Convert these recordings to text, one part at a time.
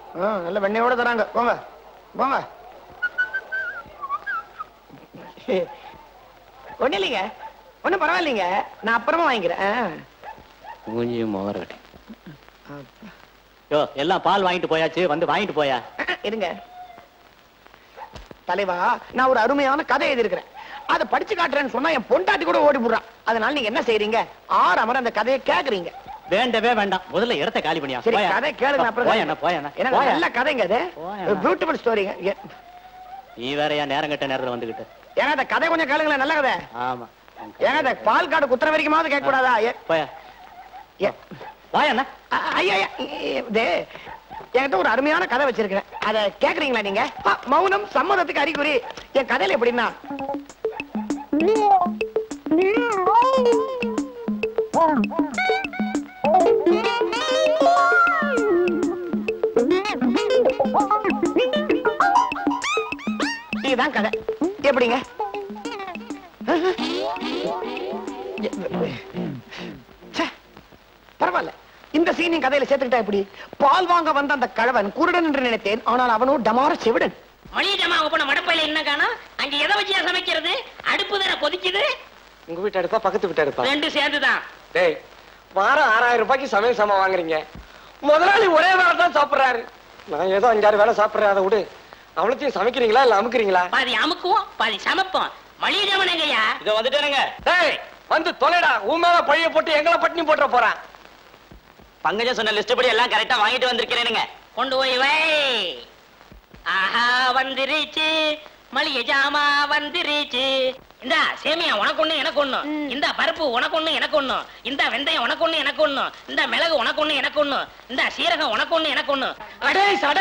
ஆ, நல்ல வெண்ணையோட தராங்க போங்க போங்க ஒண்ணு இல்லைங்க ஒண்ணும் பரவாயில்லைங்க நான் அப்புறமா வாங்கிக்கிறேன் ஆ. மூஞ்சியும் முகரட்டி யோ எல்லாம் பால் வாங்கிட்டு போயாச்சு வந்து வாங்கிட்டு போயா இருங்க தலைவா நான் ஒரு அருமையான கதை எழுதியிருக்கிறேன் அதை படிச்சு காட்டுறேன்னு சொன்னா என் பொண்டாட்டி கூட ஓடி போடுறான் அதனால நீங்க என்ன செய்றீங்க ஆறு அமர அந்த கதையை கேக்குறீங்க வேண்டவே வேண்டாம் முதல்ல இடத்த காலி பண்ணியா சரி போயா. கதை கேளுங்க அப்புறம் போயா அண்ணா, போயா அண்ணா. என்ன போயா. நல்ல கதைங்க அது போயா. பியூட்டிஃபுல் ஸ்டோரிங்க நீ வேறயா நேரம் கட்ட நேரத்துல வந்துகிட்டு ஏங்க அந்த கதை கொஞ்சம் கேளுங்களேன் நல்ல கதை ஆமா ஏங்க அந்த பால் கார்டு குத்துற வரைக்குமாவது கேட்க கூடாதா ஏ- போயா ஏ. போயா அண்ணா அ- ஐயா ஐயா, இது என்கிட்ட ஒரு அருமையான கதை வச்சிருக்கிறேன் அதை கேக்குறீங்களா நீங்க ஆ, மௌனம் சம்மதத்துக்கு அறிகுறி என் கதையில எப்படின்னா இதுதான் கதை எப்படிங்க ச்சே, பரவாயில்ல இந்த சீனின் கதையில சேர்த்துக்கிட்டா எப்படி பால் வாங்க வந்த அந்த கழவன் குருடன் என்று நினைத்தேன் ஆனால் அவனோ டமார செவிடன் மளிகை ஜாமான் போன மடப்பையில என்ன காணோம் அங்க எதை வச்சியா சமைக்கிறது அடுப்பு தானே கொதிக்குது உங்க வீட்டு அடுப்பா பக்கத்து வீட்டு அடுப்பா ரெண்டு சேர்ந்துதான் டேய் வாரம் ஆறாயிரம் ரூபாய்க்கு சமையல் சாமான் வாங்குறீங்க முதலாளி ஒரே வேலை தான் சாப்பிடுறாரு நான் ஏதோ அஞ்சாறு வேலை சாப்பிடுறேன் அதை விடு அவ்வளோத்தையும் சமைக்கிறீங்களா இல்ல அமுக்குறீங்களா பாதி அமுக்குவோம் பாதி சமைப்போம் மளிகை ஜாமான் எங்கய்யா இத வந்துட்டேனுங்க டேய் வந்து தொலைடா உன் மேல பழிய போட்டு எங்களை பட்டினி போட்டுற போறான் பங்கஜ சொன்ன லிஸ்ட் படி எல்லாம் கரெக்டா வாங்கிட்டு வந்திருக்கிறேனுங்க கொண்டு போய் வை ஆஹா வந்துருச்சு மளிகை ஜாமா வந்துருச்சு இந்தா சேமியா உனக்கு ஒண்ணு எனக்கு ஒண்ணு இந்த பருப்பு உனக்கு ஒண்ணு எனக்கு ஒண்ணு இந்த வெந்தயம் உனக்கு ஒண்ணு எனக்கு ஒண்ணு இந்த மிளகு உனக்கு ஒண்ணு எனக்கு ஒண்ணு இந்த சீரகம் உனக்கு ஒண்ணு எனக்கு ஒண்ணு அடே சட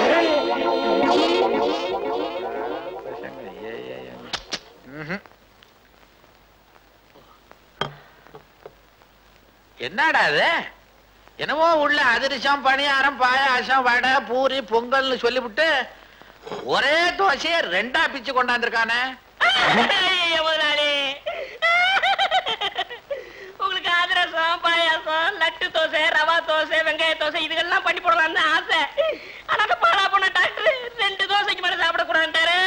என்னடா அது என்னமோ உள்ள அதிரசம் பணியாரம் பாயாசம் வடை பூரி பொங்கல்னு சொல்லிவிட்டு ஒரே தோசையை ரெண்டா பிச்சு கொண்டாந்துருக்கானே ஐயோ, முதலாளி உங்களுக்கு அதிரசம் பாயாசம் லட்டு தோசை ரவா தோசை வெங்காய தோசை இதுகெல்லாம் பண்ணி போடலாம்னு ஆசை ஆனா அந்த பாலா போன டாக்டர் ரெண்டு தோசைக்கு மேல சாப்பிடக்கூடாதுட்டாரு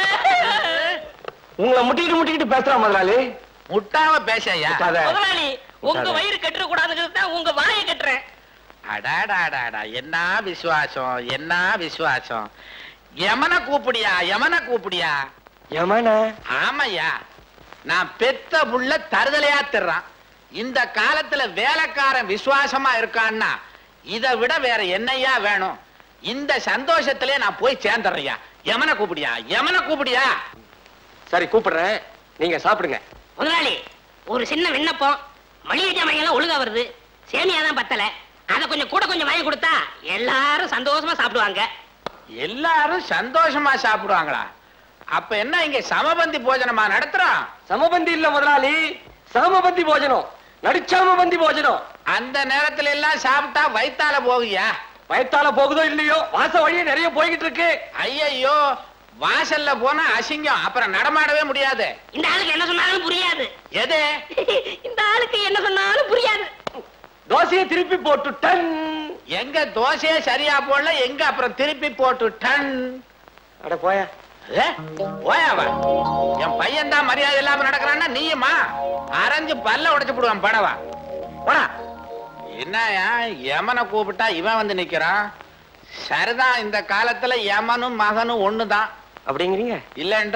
உங்களை முட்டிக்கிட்டு முட்டிக்கிட்டு பேசுறான் முதலாளி முட்டாம பேசையா முட்டாத. முதலாளி உங்க வயிறு கட்டுற கூடாதுங்கிறது தான் உங்க வாயை கட்டுறேன் அடாடாடாடா என்ன விசுவாசம் என்ன விசுவாசம் யமனை கூப்பிடியா யமனை கூப்பிடியா யமனா ஆமையா நான் பெத்த புள்ள தருதலையா திர்றான் இந்த காலத்துல வேலைக்காரன் விசுவாசமா இருக்கான்னா இதை விட வேற என்னையா வேணும் இந்த சந்தோஷத்திலே நான் போய் சேர்ந்துடுறையா யமனை கூப்பிடியா யமனை கூப்பிடியா சரி கூப்பிடுறேன் நீங்க சாப்பிடுங்க முதலாளி ஒரு சின்ன விண்ணப்பம் மளிகை ஜாமான் எல்லாம் ஒழுங்கா வருது சேமியா தான் பத்தல அதை கொஞ்சம் கூட கொஞ்சம் வாங்கி கொடுத்தா எல்லாரும் சந்தோஷமா சாப்பிடுவாங்க எல்லாரும் சந்தோஷமா சாப்பிடுவாங்களா அப்ப என்ன இங்க சமபந்தி போஜனமா நடத்துறோம் சமபந்தி இல்ல முதலாளி சமபந்தி போஜனம் நடிச்சாமபந்தி போஜனம் அந்த நேரத்துல எல்லாம் சாப்பிட்டா வயித்தால போகுயா வயத்தால போகுதோ இல்லையோ வாச வழியே நிறைய போய்கிட்டு இருக்கு ஐயையோ வாசல்ல போனா அசிங்கம் அப்புறம் நடமாடவே முடியாது இந்த ஆளுக்கு என்ன சொன்னாலும் புரியாது எது இந்த ஆளுக்கு என்ன சொன்னாலும் புரியாது தோசையை திருப்பி போட்டு டன் எங்க தோசையே சரியா போடல எங்க அப்புறம் திருப்பி போட்டு டன் அட போயா ஏ, போயாவா என் பையன் தான் மரியாதை இல்லாம நடக்கிறான்னா நீயுமா அரைஞ்சு பல்ல உடைச்சு போடுவான் படவா போடா என்னயா யமனை கூப்பிட்டா இவன் வந்து நிக்கிறான் சரிதான் இந்த காலத்துல யமனும் மகனும் ஒண்ணுதான் அப்படிங்கிறீங்க இல்லன்ற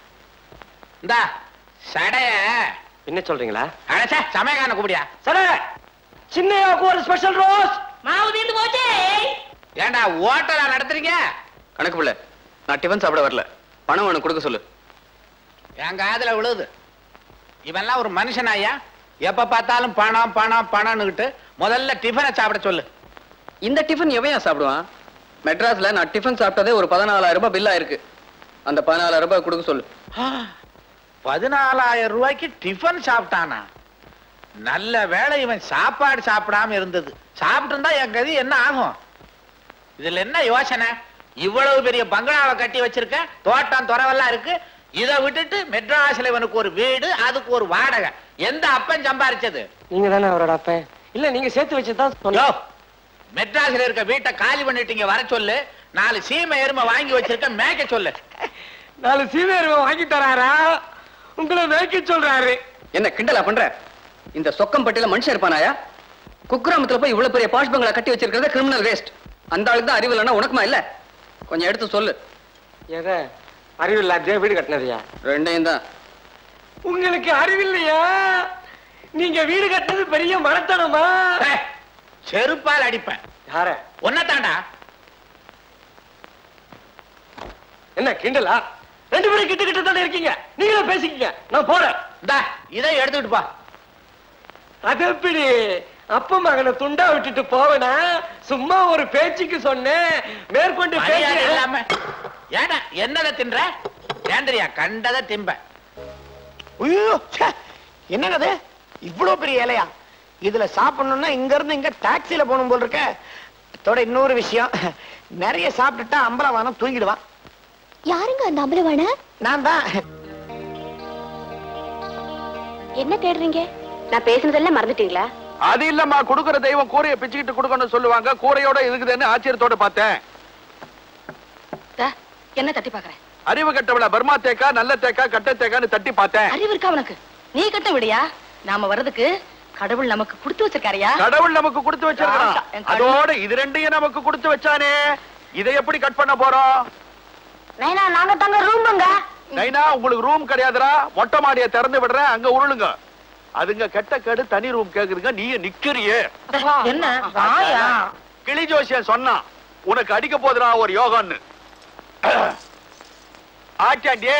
இந்தா சடைய என்ன சொல்றீங்களா அழைச்ச சமயக்காரனை கூப்பிடியா சரி சின்னையாவுக்கு ஒரு ஸ்பெஷல் ரோஸ் மாவு தீர்ந்து போச்சே ஏண்டா ஓட்டலா நடத்துறீங்க கணக்கு பிள்ளை நான் டிஃபன் சாப்பிட வரல பணம் உனக்கு கொடுக்க சொல்லு என் காதுல விழுது இவன்லாம் ஒரு மனுஷனாயா எப்ப பார்த்தாலும் பணம் பணம் பணம்னுகிட்டு முதல்ல டிஃபனை சாப்பிட சொல்லு இந்த டிஃபன் எவையா சாப்பிடுவான் மெட்ராஸ்ல நான் டிஃபன் சாப்பிட்டதே ஒரு பதினாலாயிரம் ரூபாய் பில்லா இருக்கு அந்த பதினாலாயிரம் ரூபாய் கொடுக்க சொல்லு பதினாலாயிரம் ரூபாய்க்கு டிஃபன் சாப்பிட்டானா நல்ல வேளை இவன் சாப்பாடு சாப்பிடாம இருந்தது சாப்பிட்டு இருந்தா என் கதி என்ன ஆகும் இதுல என்ன யோசனை இவ்வளவு பெரிய பங்களாவை கட்டி வச்சிருக்க தோட்டம் துறவெல்லாம் இருக்கு இதை விட்டுட்டு மெட்ராஸ்ல இவனுக்கு ஒரு வீடு அதுக்கு ஒரு வாடகை எந்த அப்பன் சம்பாரிச்சது நீங்க தானே அவரோட அப்பன் இல்ல நீங்க சேர்த்து வச்சுதான் யோ, மெட்ராஸ்ல இருக்க வீட்டை காலி பண்ணிட்டு இங்க வர சொல்லு நாலு சீமை எருமை வாங்கி வச்சிருக்க மேய்க்க சொல்லு நாலு சீமையருமை வாங்கி தராரா உங்களை மேய்க்க சொல்றாரு என்ன கிண்டலா பண்ற இந்த சொக்கம்பட்டியில மனுஷன் இருப்பானாயா குக்கிராமத்துல போய் இவ்வளவு பெரிய பாஷ் பங்களா கட்டி வச்சிருக்கிறது கிரிமினல் வேஸ்ட் அந்த ஆளுக்கு தான் அறிவு இல்லைன்னா உனக்குமா இல்ல கொஞ்சம் எடுத்து சொல்லு எதை அறிவு இல்லாதே வீடு கட்டினதையா ரெண்டையும் தான் உங்களுக்கு அறிவில்லையா நீங்க வீடு கட்டினது பெரிய மனத்தனமா ஏய், செருப்பால் அடிப்பேன் யார ஒன்னதாண்டா என்ன கிண்டலா ரெண்டு பேரும் கிட்ட கிட்ட தானே இருக்கீங்க நீங்களே பேசிக்கங்க நான் போறேன் இந்தா இதை எடுத்துக்கிட்டு போ அது எப்படி அப்ப மகனை துண்டா விட்டுட்டு போவனா சும்மா ஒரு பேச்சுக்கு சொன்னேன் மேற்கொண்டு மரியாதை பேச்சு இல்லாம ஏடா என்னதை தின்ற ஏந்திரியா கண்டதை திம்ப ஐயோ ச்சே, என்னங்க அது இவ்வளவு பெரிய இலையா இதுல சாப்பிடணும்னா இங்க இருந்து இங்க டாக்ஸில போகணும் போல் இருக்க இதோட இன்னொரு விஷயம் நிறைய சாப்பிட்டுட்டா அம்பலவானம் தூங்கிடுவான் யாருங்க அந்த அம்பலவான நான் தான் என்ன தேடுறீங்க நான் பேசுனதெல்லாம் மறந்துட்டீங்களா அது இல்லம்மா கொடுக்கிற தெய்வம் கூரையை பிச்சுக்கிட்டு கொடுக்கணும்னு சொல்லுவாங்க கூரையோட இருக்குதுன்னு ஆச்சரியத்தோட பார்த்தேன் என்ன தட்டி பாக்குறேன் அறிவு கட்டவள பர்மா தேக்கா நல்ல தேக்கா கட்ட தேக்கான்னு தட்டி பார்த்தேன் அறிவு இருக்கா உனக்கு நீ கட்ட விடியா நாம வர்றதுக்கு கடவுள் நமக்கு கொடுத்து வச்சிருக்காருயா கடவுள் நமக்கு கொடுத்து ஆ, வச்சிருக்கான் என் கண்ணு. அதோட இது ரெண்டையும் நமக்கு கொடுத்து வச்சானே இதை எப்படி கட் பண்ண போறோம் நைனா நாங்க தங்க ரூமுங்க நைனா உங்களுக்கு ரூம் கிடையாதுடா மொட்டை மாடியை திறந்து விடுறேன் அங்க உருளுங்க அதுங்க கெட்ட கேடு தனி ரூம் கேக்குதுங்க நீ நிக்கிறியே என்ன வாயா கிளி ஜோசியன் சொன்னான் உனக்கு அடிக்க போதுடா ஒரு யோகான்னு ஆச்சாண்டியே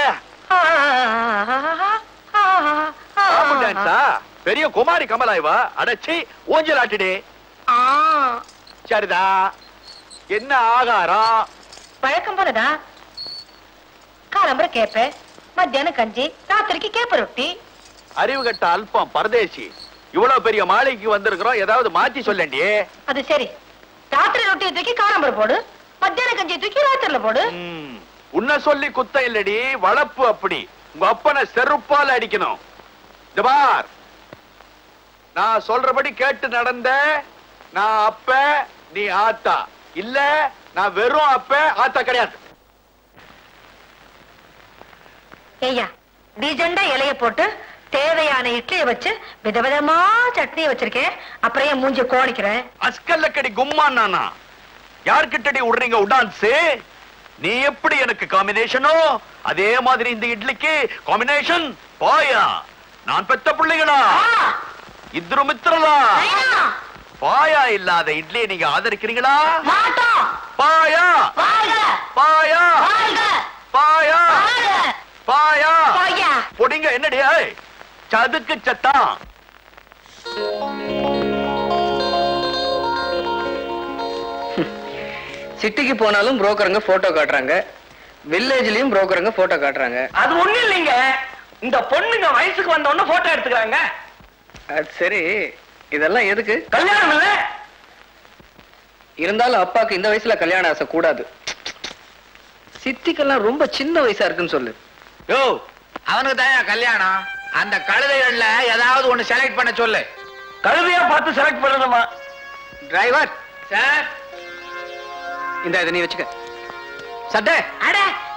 பாம்பு டான்ஸா பெரிய குமாரி கமலா இவ அடைச்சி ஊஞ்சல் ஆட்டுடே சரிதா என்ன ஆகாரம் பழக்கம் போலதா காலம்பர கேப்ப மத்தியானம் கஞ்சி ராத்திரிக்கு கேப்ப ரொட்டி அறிவு கட்ட அல்பம் பரதேசி இவ்வளவு பெரிய மாளிகைக்கு வந்திருக்கிறோம் ஏதாவது மாத்தி சொல்லண்டியே அது சரி ராத்திரி ரொட்டியை தூக்கி காலம்பர போடு மத்தியான கஞ்சியை தூக்கி ராத்திரில போடு ம், உன்னை சொல்லி குத்தம் இல்லடி வளப்பு அப்படி உங்க அப்பனை செருப்பால அடிக்கணும் இந்த பார் நான் சொல்றபடி கேட்டு நடந்த நான் அப்ப நீ ஆத்தா இல்ல நான் வெறும் அப்ப ஆத்தா கிடையாது ஐயா டீஜெண்டா இலைய போட்டு தேவையான இட்லியை வச்சு விதவிதமா சட்னியை வச்சிருக்கேன் அப்புறம் ஏன் மூஞ்சி கோணிக்கிறேன் அஸ்கல்லக்கடி கும்மான் நானா யார்கிட்டடி விடுறீங்க உடான்ஸு நீ எப்படி எனக்கு காம்பினேஷனோ அதே மாதிரி இந்த இட்லிக்கு காம்பினேஷன் பாயா நான் பெத்த பிள்ளைகளா இத்ரு மித்திரலா பாயா இல்லாத இட்லியை நீங்க ஆதரிக்கிறீங்களா பாயா பாயா பாயா பாயா பொடிங்க என்னடி ஏய்? சதுக்கு சத்தான் சிட்டிக்கு போனாலும் புரோக்கருங்க போட்டோ காட்டுறாங்க வில்லேஜ்லயும் புரோக்கருங்க போட்டோ காட்டுறாங்க அது ஒண்ணு இல்லைங்க இந்த பொண்ணுங்க வயசுக்கு வந்த உடனே போட்டோ எடுத்துக்கிறாங்க அது சரி இதெல்லாம் எதுக்கு கல்யாணம் இல்ல இருந்தாலும் அப்பாக்கு இந்த வயசுல கல்யாண ஆசை கூடாது சித்திக்கெல்லாம் ரொம்ப சின்ன வயசா இருக்குன்னு சொல்லு யோ அவனுக்கு தான் கல்யாணம் அந்த கழுதைகள்ல ஏதாவது ஒண்ணு செலக்ட் பண்ண சொல்லு கழுதையா பார்த்து செலக்ட் பண்ணணுமா டிரைவர் சார் இந்த இதை நீ வச்சுக்க சட்டை அட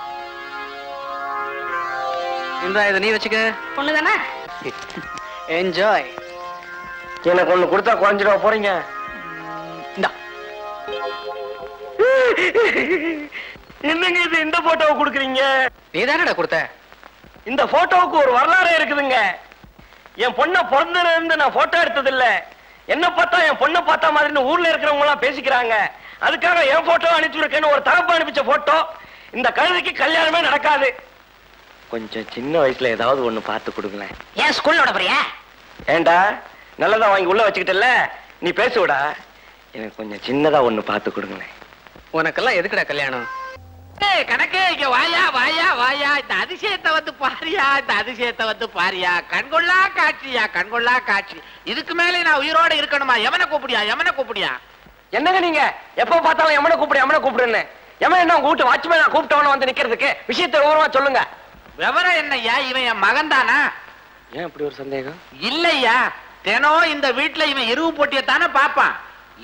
இந்த இதை நீ வச்சுக்க பொண்ணுதானே என்ஜாய் எனக்கு ஒண்ணு கொடுத்தா குறைஞ்சிட போறீங்க இந்தா என்னங்க இது இந்த போட்டோவை கொடுக்குறீங்க நீ தானடா கொடுத்த இந்த போட்டோவுக்கு ஒரு வரலாறு இருக்குதுங்க என் பொண்ணை பிறந்ததுல இருந்து நான் போட்டோ எடுத்தது இல்ல என்ன பார்த்தா என் பொண்ணை பார்த்தா மாதிரின்னு ஊர்ல இருக்கிறவங்க எல்லாம் பேசிக்கிறாங்க அதுக்காக என் போட்டோ அனுப்பிச்சிருக்கேன்னு ஒரு தரப்பு அனுப்பிச்ச போட்டோ இந்த கழுதைக்கு கல்யாணமே நடக்காது கொஞ்சம் சின்ன வயசுல ஏதாவது ஒண்ணு பார்த்து கொடுங்களேன் ஏன் ஸ்கூல்ல விட போறியா ஏண்டா நல்லதா வாங்கி உள்ள வச்சுக்கிட்டல நீ பேசுவடா எனக்கு கொஞ்சம் சின்னதா ஒண்ணு பார்த்து கொடுங்களேன் உனக்கெல்லாம் எதுக்குடா கல்யாணம் ஏய், கணக்கு இங்க வாயா வாயா வாயா இந்த அதிசயத்தை வந்து பாரியா இந்த அதிசயத்தை வந்து பாரியா கண்கொள்ளா காட்சியா கண்கொள்ளா காட்சி இதுக்கு மேலே நான் உயிரோட இருக்கணுமா எவனை கூப்பிடியா எவனை கூப்பிடியா என்னங்க நீங்க எப்ப பார்த்தாலும் எமனை கூப்பிடு எமனை கூப்பிடுன்னு எமன் என்ன உங்க வீட்டு வாட்ச்மேன் கூப்பிட்டவன வந்து நிக்கிறதுக்கு விஷயத்தை விவரமா சொல்லுங்க விவரம் என்னய்யா இவன் என் மகன் தானா ஏன் அப்படி ஒரு சந்தேகம் இல்லையா தினம் இந்த வீட்டுல இவன் எருவு போட்டியை தானே பாப்பான்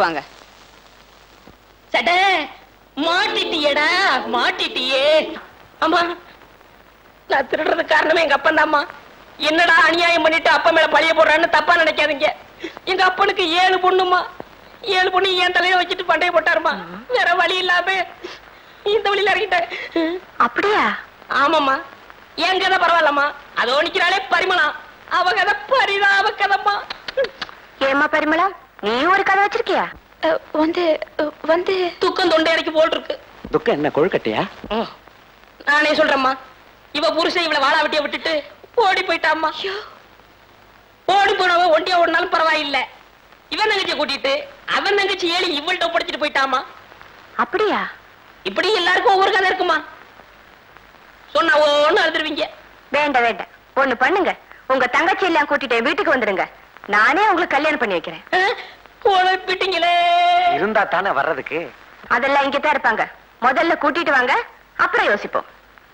வீட்டுக்கு வாங்க சட மாட்டிட்டியடா மாட்டிட்டியே அம்மா நான் திருடுறது காரணமே எங்க அப்பன் தாம்மா என்னடா அநியாயம் பண்ணிட்டு அப்பா மேல பழிய போடுறான்னு தப்பா நினைக்காதீங்க எங்க அப்பனுக்கு ஏழு பொண்ணுமா ஏழு பொண்ணு என் தலையில வச்சுட்டு பண்டைய போட்டாருமா வேற வழி இல்லாம இந்த வழியில இறங்கிட்டேன் அப்படியா ஆமாம்மா என் கதை பரவாயில்லம்மா அதோ நிக்கிறாளே பரிமளம் அவ கதை பரிதாப கதைம்மா ஏமா பரிமளா நீ ஒரு கதை வச்சிருக்கியா வந்து வந்து துக்கம் தொண்டை அடைக்கு போல் இருக்கு துக்கம் என்ன கொழுக்கட்டையா நானே சொல்றேம்மா இவ புருஷன் இவளை வாழா வெட்டிய விட்டுட்டு ஓடி போயிட்டாம்மா ஓடி போனவ ஒண்டியா ஓடினாலும் பரவாயில்ல இவன் தங்கச்சியை கூட்டிட்டு அவன் தங்கச்சி ஏழி இவள்கிட்ட படிச்சுட்டு போயிட்டாமா அப்படியா இப்படி எல்லாருக்கும் ஒவ்வொரு கதை இருக்குமா சொன்னா ஒண்ணு அழுதுருவீங்க வேண்டாம் வேண்டாம் ஒண்ணு பண்ணுங்க உங்க தங்கச்சி எல்லாம் கூட்டிட்டு என் வீட்டுக்கு வந்துடுங்க நானே உங்களுக்கு கல்யாணம் பண்ணி வைக்கிறேன் குழப்பிட்டீங்களே இருந்தா தானே வர்றதுக்கு அதெல்லாம் இங்கதான் இருப்பாங்க முதல்ல கூட்டிட்டு வாங்க அப்புறம் யோசிப்போம்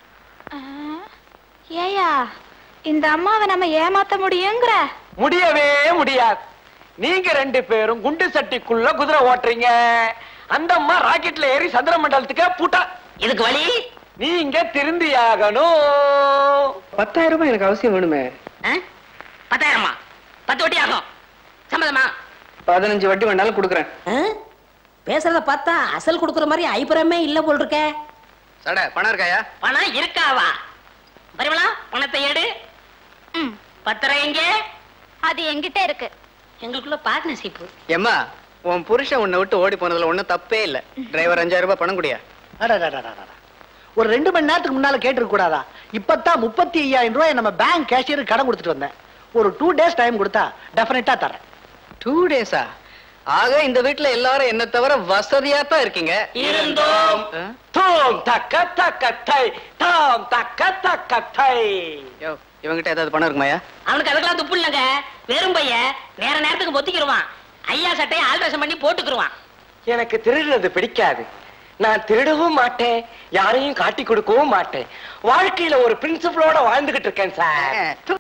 ஏயா இந்த அம்மாவை நம்ம ஏமாத்த முடியுங்கிற முடியவே முடியாது நீங்க ரெண்டு பேரும் குண்டு சட்டிக்குள்ள குதிரை ஓட்டுறீங்க அந்த அம்மா ராக்கெட்ல ஏறி சந்திர மண்டலத்துக்கு பூட்டா இதுக்கு வழி நீங்க திருந்தியாகணும் பத்தாயிரம் ரூபாய் எனக்கு அவசியம் வேணுமே ஆ? பத்தாயிரமா பத்து வட்டி ஆகும் சம்மதமா பதினஞ்சு வட்டி வேணாலும் கொடுக்குறேன் பேசுறத பார்த்தா அசல் கொடுக்குற மாதிரி ஐபுறமே இல்ல போல் இருக்க சட பணம் இருக்காயா பணம் இருக்காவா பரிமளா பணத்தை எடு பத்திரம் எங்க அது என்கிட்ட இருக்கு எங்களுக்குள்ள பார்ட்னர்ஷிப் ஏம்மா உன் புருஷன் உன்னை விட்டு ஓடி போனதுல ஒண்ணும் தப்பே இல்ல டிரைவர் அஞ்சாயிரம் ரூபாய் பணம் குடியா அடடடடடட. ஒரு ரெண்டு மணி நேரத்துக்கு முன்னால கேட்டிருக்க கூடாதா இப்பதான் முப்பத்தி ஐயாயிரம் ரூபாய் நம்ம பேங்க் கேஷியருக்கு கடன் கொடுத்துட்டு வந்தேன் ஒரு டூ டேஸ் டைம் கொடுத்தா டெஃபினட்டா தரேன் டூ டேஸா ஆக இந்த வீட்டுல எல்லாரும் என்ன தவிர வசதியா தான் இருக்கீங்க இருந்தோம் ஆ? தோம் தக்க தக்க தை தாம் தக்க தக்க தை யோ இவங்கிட்ட ஏதாவது பணம் இருக்குமாயா அவனுக்கு அதுக்கெல்லாம் துப்பு இல்லைங்க வெறும் பைய நேர நேரத்துக்கு பொத்திக்கிருவான் ஐயா சட்டையை ஆல்ட்ரேஷன் பண்ணி போட்டுக்கிருவான் எனக்கு திருடுறது பிடிக்காது நான் திருடவும் மாட்டேன் யாரையும் காட்டி கொடுக்கவும் மாட்டேன் வாழ்க்கையில ஒரு பிரின்சிபலோட வாழ்ந்துகிட்டு இருக்கேன் சார்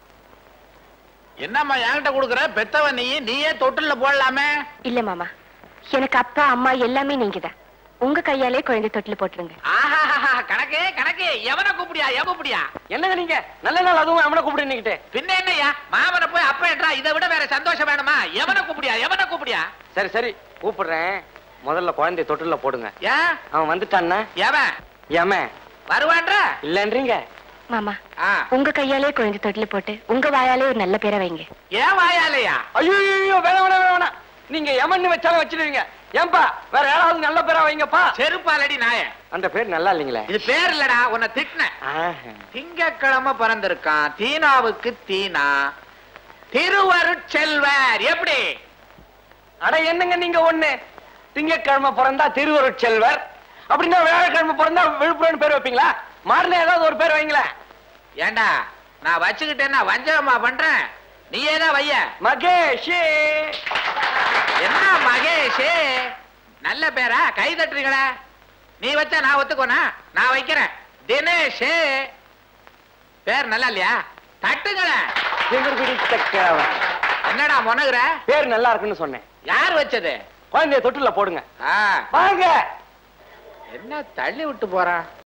என்னம்மா என்கிட்ட கொடுக்குற பெத்தவன் நீ நீயே தொட்டில்ல போடலாமே இல்ல மாமா எனக்கு அப்பா அம்மா எல்லாமே நீங்கதான் உங்க கையாலே குழந்தை தொட்டில் போட்டுருங்க ஆஹா கணக்கு கணக்கு எவனை கூப்பிடியா எவ கூப்பிடியா என்னங்க நீங்க நல்ல நாள் அதுவும் அவனை கூப்பிடுன்னுகிட்டே பின்ன என்னய்யா மாமனை போய் அப்ப என்றா இதை விட வேற சந்தோஷம் வேணுமா எவனை கூப்பிடியா எவனை கூப்பிடியா சரி சரி கூப்பிடுறேன் முதல்ல குழந்தைய தொட்டில்ல போடுங்க ஏன் அவன் வந்துட்டான்னா எவன் ஏமே வருவான்ற இல்லன்றீங்க மாமா ஆ, உங்க கையாலே குழந்தை தொட்டில் போட்டு உங்க வாயாலே ஒரு நல்ல பேரை வைங்க ஏன் வாயாலையா ஐயோ வேணாம் வேணாம் வேணாம், வேணாம் நீங்க எமன்னு வச்சாலும் வச்சிடுவீங்க ஏன்பா வேற யாராவது நல்ல பேரா வைங்கப்பா செருப்பாலடி நாய அந்த பேர் நல்லா இல்லைங்களே இது பேர் இல்லடா உன்னை திட்டின திங்கக்கிழமை பிறந்திருக்கான் தீனாவுக்கு தீனா திருவருட்செல்வர் எப்படி அட என்னங்க நீங்க ஒண்ணு திங்கட்கிழமை பிறந்தா திருவருட் செல்வர் அப்படின்னா வியாழக்கிழமை பிறந்தா விழுப்புரம் பேர் வைப்பீங்களா மாறின ஏதாவது ஒரு பேர் வைங்களேன் ஏண்டா நான் வச்சுக்கிட்டேன்னா வஞ்சகமா பண்றேன் நீ ஏதா வைய மகேஷ் என்ன மகேஷ் நல்ல பேரா கை தட்டுறீங்களே நீ வச்சா நான் ஒத்துக்கோனா நான் வைக்கிறேன் தினேஷ் பேர் நல்லா இல்லையா தட்டுங்களேன் என்னடா முனகுற பேர் நல்லா இருக்குன்னு சொன்னேன் யார் வச்சது குழந்தைய தொட்டில போடுங்க ஆ, வாங்க என்ன தள்ளி விட்டு போறான்